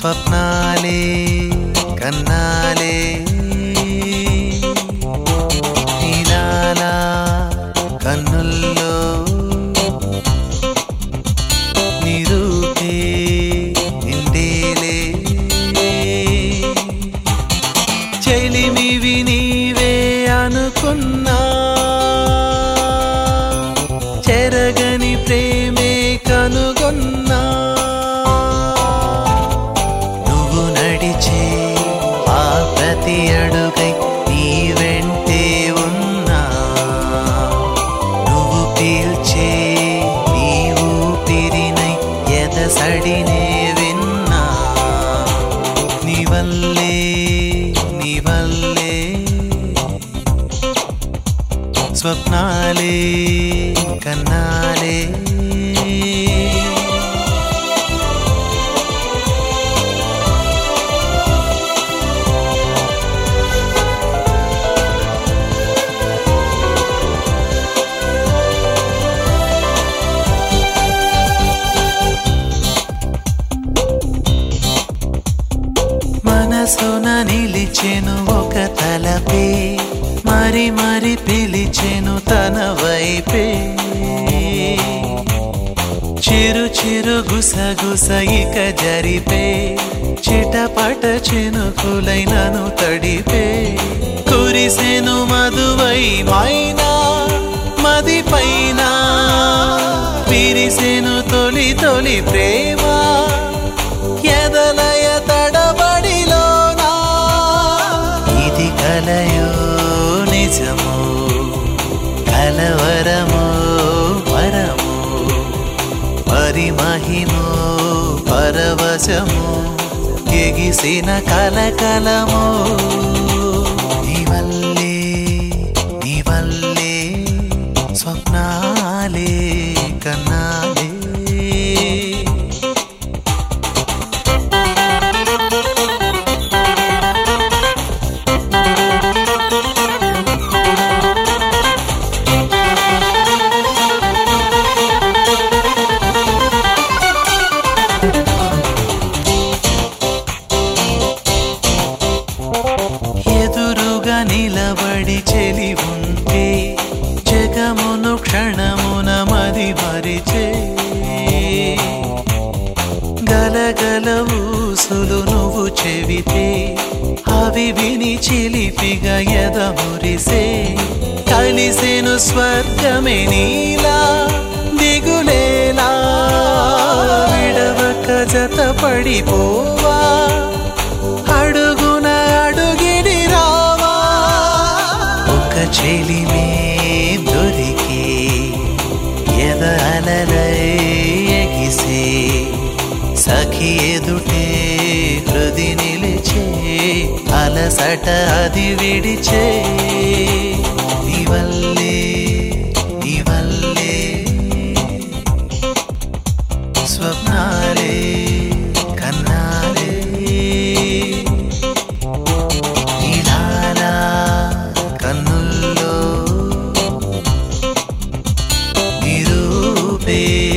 స్వప్నాలే కన్నాలే నీలాల కన్నుల్లో నిరూపే నిండేలే చెలిమివి నీవే అనుకున్నా చెరగని ప్రేమే కనుగొన్నా నువ్వు నడిచే ఆ ప్రతి అడుగై నీ వెంటే ఉన్నా నువ్వు పీల్చే నీ ఊపిరినై ఎదసడినే విన్నా నీ వల్లే నీ వల్లే స్వప్నాలే కన్నాలే మనసున నిలిచెను ఒక తలపే మరి మరి పిలిచెను తన వైపే చిరు చిరు గుసగుస ఇక జరిపే చిటపట చినుకులైనను తడిపే కురిసెను మధువై మైనా మది పైన విరిసెను తొలి తొలి ప్రేమ ఎదలయ తడబడిలోనా ఇది కలయో నిజమో కలవరమో వరమో పరిమహిమో పరవశమో ఎగిసిన కలకలమో నీ వల్లే నీ వల్లే స్వప్నాలే కన్నాలే ఎదురుగా నిలబడి చెలి ఉంటే జగమును క్షణమున మది మరిచే గలగల ఊసులు నువ్వు చెవితే అవి విని చిలిపిగా ఎదమురిసే కలిసెను స్వర్గమే నీలా దిగులేలా విడవక జత పడిపోవా అడుగున అడుగిడి రావా ఒక చెలిమే దొరికి ఎద అలలై ఎగిసే సఖి ఎదుటే హృది నిలిచే అలసట అది విడిచే నీ వల్లే నీ వల్లే స్వప్నాలే కన్నాలే నీలాల కన్నుల్లో నిరూపే